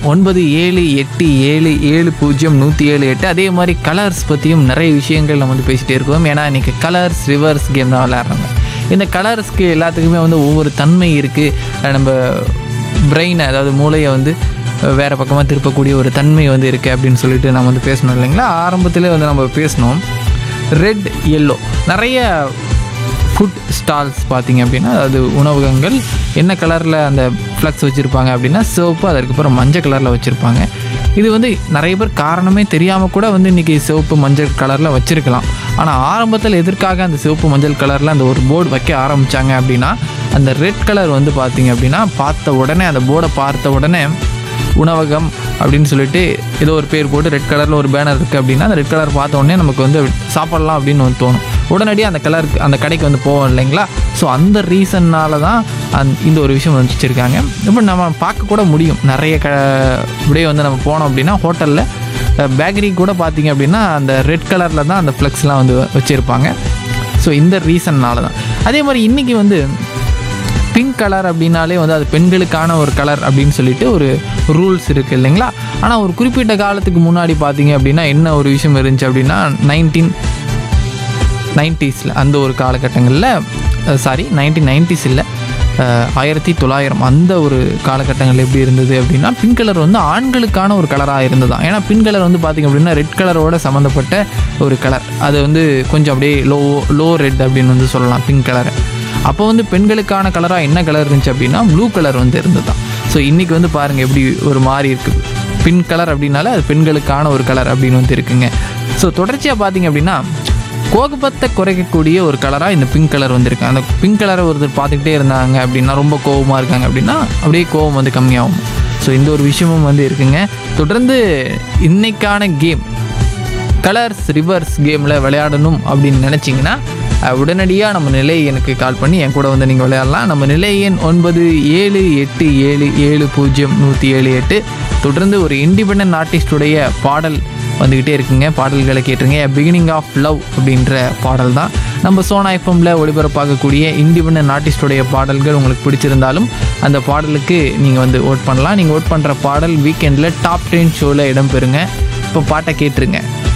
ஒன்பது ஏழு எட்டு ஏழு ஏழு பூஜ்ஜியம் நூற்றி ஏழு எட்டு அதே மாதிரி கலர்ஸ் பற்றியும் நிறைய விஷயங்கள் நம்ம வந்து பேசிகிட்டே இருக்கோம் ஏன்னா இன்றைக்கி கலர்ஸ் ரிவர்ஸ் கேம் தான் விளையாடுறாங்க இந்த கலர்ஸ்க்கு எல்லாத்துக்குமே வந்து ஒவ்வொரு தன்மை இருக்குது நம்ம பிரெயினை அதாவது மூளையை வந்து வேறு பக்கமாக திருப்பக்கூடிய ஒரு தன்மை வந்து இருக்குது அப்படின்னு சொல்லிட்டு நம்ம வந்து பேசணும் இல்லைங்களா ஆரம்பத்திலே வந்து நம்ம பேசணும் ரெட் எல்லோ நிறைய ஃபுட் ஸ்டால்ஸ் பார்த்தீங்க அப்படின்னா அதாவது உணவகங்கள் என்ன கலரில் அந்த ஃப்ளக்ஸ் வச்சுருப்பாங்க அப்படின்னா சிவப்பு அதுக்கப்புறம் மஞ்சள் கலரில் வச்சுருப்பாங்க இது வந்து நிறைய பேர் காரணமே தெரியாமல் கூட வந்து இன்றைக்கி சிவப்பு மஞ்சள் கலரில் வச்சுருக்கலாம் ஆனால் ஆரம்பத்தில் எதற்காக அந்த சிவப்பு மஞ்சள் கலரில் அந்த ஒரு போர்டு வைக்க ஆரம்பித்தாங்க அப்படின்னா அந்த ரெட் கலர் வந்து பார்த்தீங்க அப்படின்னா பார்த்த உடனே அந்த போர்டை பார்த்த உடனே உணவகம் அப்படின்னு சொல்லிட்டு ஏதோ ஒரு பேர் போட்டு ரெட் கலரில் ஒரு பேனர் இருக்குது அப்படின்னா அந்த ரெட் கலர் பார்த்த உடனே நமக்கு வந்து சாப்பிட்லாம் அப்படின்னு வந்து தோணும் உடனடியாக அந்த கலருக்கு அந்த கடைக்கு வந்து போவோம் இல்லைங்களா ஸோ அந்த ரீசன்னால தான் அந் இந்த ஒரு விஷயம் வந்து வச்சுருக்காங்க இப்போ நம்ம பார்க்க கூட முடியும் நிறைய க இப்படியே வந்து நம்ம போனோம் அப்படின்னா ஹோட்டலில் பேக்கரி கூட பார்த்தீங்க அப்படின்னா அந்த ரெட் கலரில் தான் அந்த ஃப்ளெக்ஸ்லாம் வந்து வச்சுருப்பாங்க ஸோ இந்த ரீசன்னால தான் அதே மாதிரி இன்றைக்கி வந்து பிங்க் கலர் அப்படின்னாலே வந்து அது பெண்களுக்கான ஒரு கலர் அப்படின்னு சொல்லிட்டு ஒரு ரூல்ஸ் இருக்குது இல்லைங்களா ஆனால் ஒரு குறிப்பிட்ட காலத்துக்கு முன்னாடி பார்த்தீங்க அப்படின்னா என்ன ஒரு விஷயம் இருந்துச்சு அப்படின்னா நைன்டீன் நைன்டிஸில் அந்த ஒரு காலகட்டங்களில் சாரி நைன்டீன் நைன்டிஸ் இல்லை ஆயிரத்தி தொள்ளாயிரம் அந்த ஒரு காலகட்டங்கள் எப்படி இருந்தது அப்படின்னா பிங்க் கலர் வந்து ஆண்களுக்கான ஒரு கலராக இருந்ததான் ஏன்னா பிங்க் கலர் வந்து பார்த்திங்க அப்படின்னா ரெட் கலரோட சம்மந்தப்பட்ட ஒரு கலர் அது வந்து கொஞ்சம் அப்படியே லோ லோ ரெட் அப்படின்னு வந்து சொல்லலாம் பிங்க் கலரை அப்போ வந்து பெண்களுக்கான கலராக என்ன கலர் இருந்துச்சு அப்படின்னா ப்ளூ கலர் வந்து இருந்ததுதான் ஸோ இன்றைக்கி வந்து பாருங்கள் எப்படி ஒரு மாதிரி இருக்குது பிங்க் கலர் அப்படின்னாலே அது பெண்களுக்கான ஒரு கலர் அப்படின்னு வந்து இருக்குங்க ஸோ தொடர்ச்சியாக பார்த்தீங்க அப்படின்னா கோபத்தை குறைக்கக்கூடிய ஒரு கலராக இந்த பிங்க் கலர் வந்திருக்கு அந்த பிங்க் கலரை ஒருத்தர் பார்த்துக்கிட்டே இருந்தாங்க அப்படின்னா ரொம்ப கோபமாக இருக்காங்க அப்படின்னா அப்படியே கோபம் வந்து கம்மியாகும் ஸோ இந்த ஒரு விஷயமும் வந்து இருக்குங்க தொடர்ந்து இன்னைக்கான கேம் கலர்ஸ் ரிவர்ஸ் கேமில் விளையாடணும் அப்படின்னு நினச்சிங்கன்னா உடனடியாக நம்ம நிலை எனக்கு கால் பண்ணி என் கூட வந்து நீங்கள் விளையாடலாம் நம்ம நிலை எண் ஒன்பது ஏழு எட்டு ஏழு ஏழு பூஜ்ஜியம் நூற்றி ஏழு எட்டு தொடர்ந்து ஒரு இண்டிபெண்ட் ஆர்டிஸ்டுடைய பாடல் வந்துக்கிட்டே இருக்குங்க பாடல்களை கேட்டுருங்க பிகினிங் ஆஃப் லவ் அப்படின்ற பாடல் தான் நம்ம சோனா எஃப்எம்ல ஒளிபரப்பாகக்கூடிய இண்டிபெண்ட் ஆர்டிஸ்டுடைய பாடல்கள் உங்களுக்கு பிடிச்சிருந்தாலும் அந்த பாடலுக்கு நீங்கள் வந்து ஓட் பண்ணலாம் நீங்கள் ஓட் பண்ணுற பாடல் வீக்கெண்டில் டாப் டென் ஷோவில் இடம்பெறுங்க இப்போ பாட்டை கேட்டுருங்க